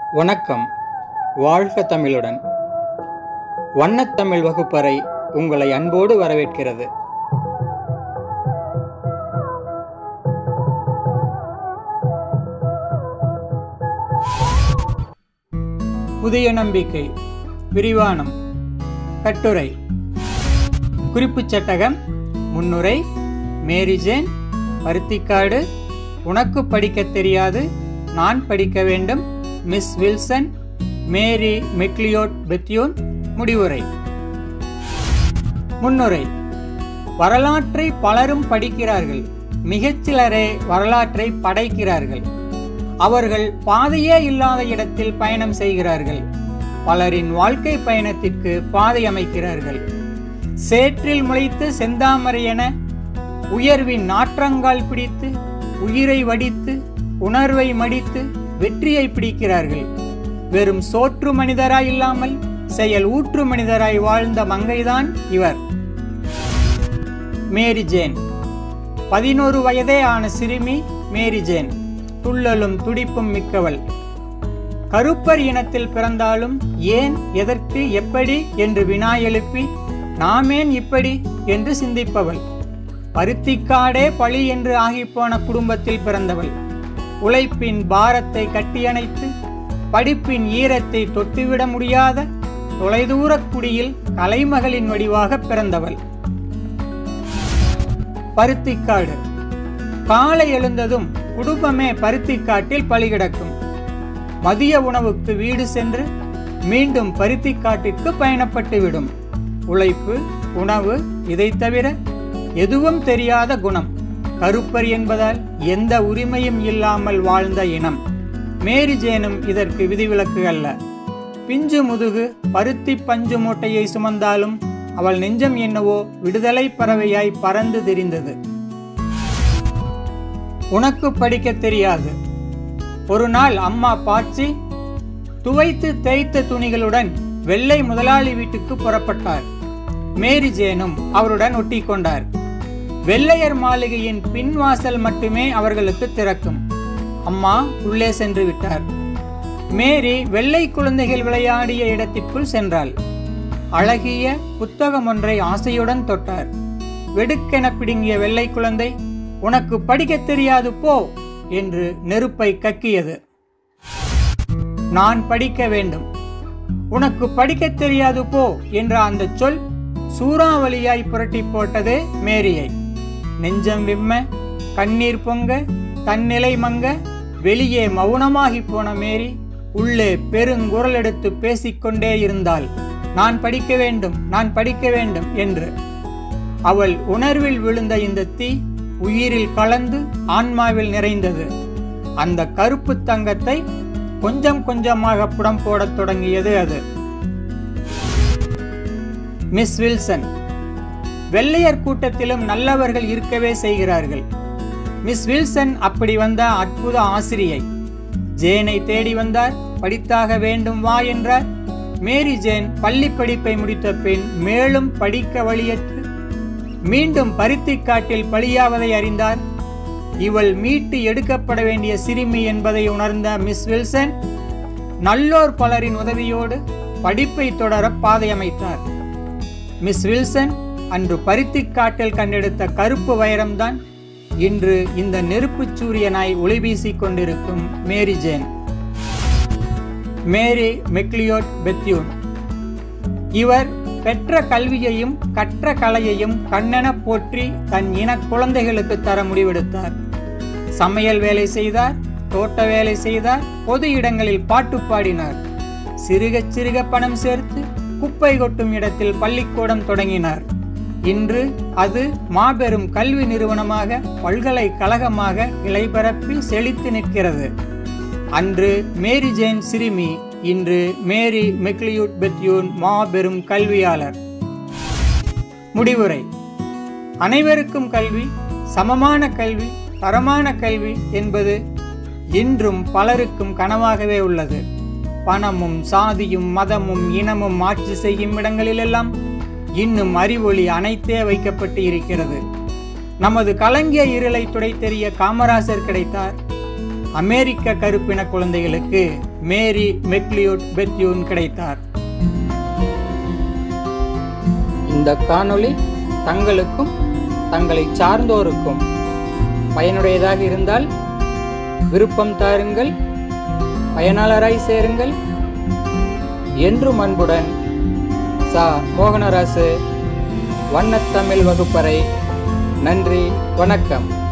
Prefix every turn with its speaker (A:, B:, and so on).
A: வணக்கம் வாழ்க தமிழுடன் வண்ணத்தமிழ் வகுப்பறை உங்களை அன்போடு வரவேற்கிறது புதிய நம்பிக்கை விரிவானம் கட்டுரை குறிப்புச் சட்டகம் முன்னுரை மேரிஜேன் பருத்திக்காடு உனக்கு படிக்கத் தெரியாது நான் படிக்க வேண்டும் Miss Wilson Mary McLeod Bethune முடிவுரை முன்னுரை வரலாற்றை பலரும் படிக்கிறார்கள் மிகச்சிலரே வரலாற்றை படைக்கிறார்கள் அவர்கள் பாதையே இல்லாத இடத்தில் பயணம் செய்கிறார்கள் பலரின் வாழ்க்கை பயணத்திற்கு பாதை அமைக்கிறார்கள் சேற்றில் முளைத்து செந்தாமரை என உயர்வின் நாற்றங்கால் பிடித்து உயிரை வடித்து உணர்வை மடித்து வெற்றியை பிடிக்கிறார்கள் வெறும் சோற்று மனிதராய் இல்லாமல் செயல் ஊற்று மனிதராய் வாழ்ந்த மங்கைதான் இவர் மேரி ஜேன் பதினோரு வயதே ஆன சிறுமி மேரி ஜேன் துள்ளலும் துடிப்பும் மிக்கவள் கருப்பர் இனத்தில் பிறந்தாலும் ஏன் எதற்கு எப்படி என்று வினா எழுப்பி நாமேன் இப்படி என்று சிந்திப்பவள் பருத்திக்காடே பழி என்று ஆகிப்போன குடும்பத்தில் பிறந்தவள் உழைப்பின் பாரத்தை கட்டியணைத்து படிப்பின் ஈரத்தை தொட்டுவிட முடியாத தொலைதூரக் குடியில் கலைமகளின் வடிவாக பிறந்தவள் பருத்திக்காடு காலை எழுந்ததும் குடும்பமே பருத்திக்காட்டில் பலிகிடக்கும் மதிய உணவுக்கு வீடு சென்று மீண்டும் பருத்திக்காட்டிற்கு பயணப்பட்டு விடும் உழைப்பு உணவு இதை தவிர எதுவும் தெரியாத குணம் கருப்பர் என்பதால் எந்த உரிமையும் இல்லாமல் வாழ்ந்த இனம் மேரி ஜேனும் இதற்கு விதிவிலக்கு அல்ல பிஞ்சு முதுகு பருத்தி பஞ்சு மூட்டையை சுமந்தாலும் அவள் நெஞ்சம் என்னவோ விடுதலை பறவையாய் பறந்து தெரிந்தது உனக்கு படிக்க தெரியாது ஒரு நாள் அம்மா பாச்சி துவைத்து தேய்த்த துணிகளுடன் வெள்ளை முதலாளி வீட்டுக்கு புறப்பட்டார் மேரி ஜேனும் அவருடன் ஒட்டி கொண்டார் வெள்ளையர் மாளிகையின் பின்வாசல் மட்டுமே அவர்களுக்கு திறக்கும் அம்மா உள்ளே சென்று விட்டார் மேரி வெள்ளை குழந்தைகள் விளையாடிய இடத்திற்குள் சென்றாள் அழகிய புத்தகம் ஒன்றை ஆசையுடன் தொட்டார் வெடுக்கென பிடுங்கிய வெள்ளை குழந்தை உனக்கு படிக்கத் தெரியாது போ என்று நெருப்பை கக்கியது நான் படிக்க வேண்டும் உனக்கு படிக்கத் தெரியாது போ என்ற அந்த சொல் சூறாவளியாய் புரட்டி போட்டது மேரியை நெஞ்சம் விம்ம கண்ணீர் பொங்க தன்னிலை மங்க வெளியே மௌனமாகி போன மேரி உள்ளே பெருங்குரல் எடுத்து பேசிக்கொண்டே இருந்தாள் நான் படிக்க வேண்டும் நான் படிக்க வேண்டும் என்று அவள் உணர்வில் விழுந்த இந்த தீ உயிரில் கலந்து ஆன்மாவில் நிறைந்தது அந்த கருப்பு தங்கத்தை கொஞ்சம் கொஞ்சமாக புடம் போடத் தொடங்கியது அது மிஸ் வில்சன் வெள்ளையர் கூட்டத்திலும் நல்லவர்கள் இருக்கவே செய்கிறார்கள் மிஸ் வில்சன் அப்படி வந்த அற்புத ஆசிரியை ஜேனை தேடி வந்தார் படித்தாக வேண்டும் வா என்றார் மேரி ஜேன் பள்ளி படிப்பை முடித்த பின் மேலும் படிக்க வழியற்று மீண்டும் பருத்திக்காட்டில் பலியாவதை அறிந்தார் இவள் மீட்டு எடுக்கப்பட வேண்டிய சிறுமி என்பதை உணர்ந்த மிஸ் வில்சன் நல்லோர் பலரின் உதவியோடு படிப்பை தொடர பாதை அமைத்தார் மிஸ் வில்சன் அன்று பருத்திக்காட்டில் கண்டெடுத்த கருப்பு வைரம்தான் இன்று இந்த நெருப்புச் சூரியனாய் ஒளி வீசிக் கொண்டிருக்கும் Mary Jane Mary McLeod Bethune இவர் பெற்ற கல்வியையும் கற்ற கலையையும் கண்ணென போற்றி தன் இன குழந்தைகளுக்கு தர முடிவெடுத்தார் சமையல் வேலை செய்தார் தோட்ட வேலை செய்தார் பொது இடங்களில் பாட்டு பாடினார் சிறுக சிறுக பணம் சேர்த்து குப்பை கொட்டும் இடத்தில் பள்ளிக்கூடம் தொடங்கினார் இன்று அது மாபெரும் கல்வி நிறுவனமாக பல்கலைக்கழகமாக கிளைபரப்பி செழித்து நிற்கிறது அன்று மேரி ஜேன் சிறுமி இன்று மேரி மெக்லியூட் பெத்யூன் மாபெரும் கல்வியாளர் முடிவுரை அனைவருக்கும் கல்வி சமமான கல்வி தரமான கல்வி என்பது இன்றும் பலருக்கும் கனவாகவே உள்ளது பணமும் சாதியும் மதமும் இனமும் ஆட்சி செய்யும் இடங்களிலெல்லாம் இன்னும் அறிவொளி அனைத்தே வைக்கப்பட்டு இருக்கிறது நமது கலங்கிய இருளை துடைத்தெறிய காமராசர் கிடைத்தார் அமெரிக்க கருப்பின குழந்தைகளுக்கு மேரி மெக்லியூட் பெத்யூன் கிடைத்தார் இந்த காணொளி தங்களுக்கும் தங்களை சார்ந்தோருக்கும் பயனுடையதாக இருந்தால் விருப்பம் தாருங்கள் பயனாளராய் சேருங்கள் என்றும் அன்புடன் சா மோகனராசு வண்ணத்தமிழ் வகுப்பறை நன்றி வணக்கம்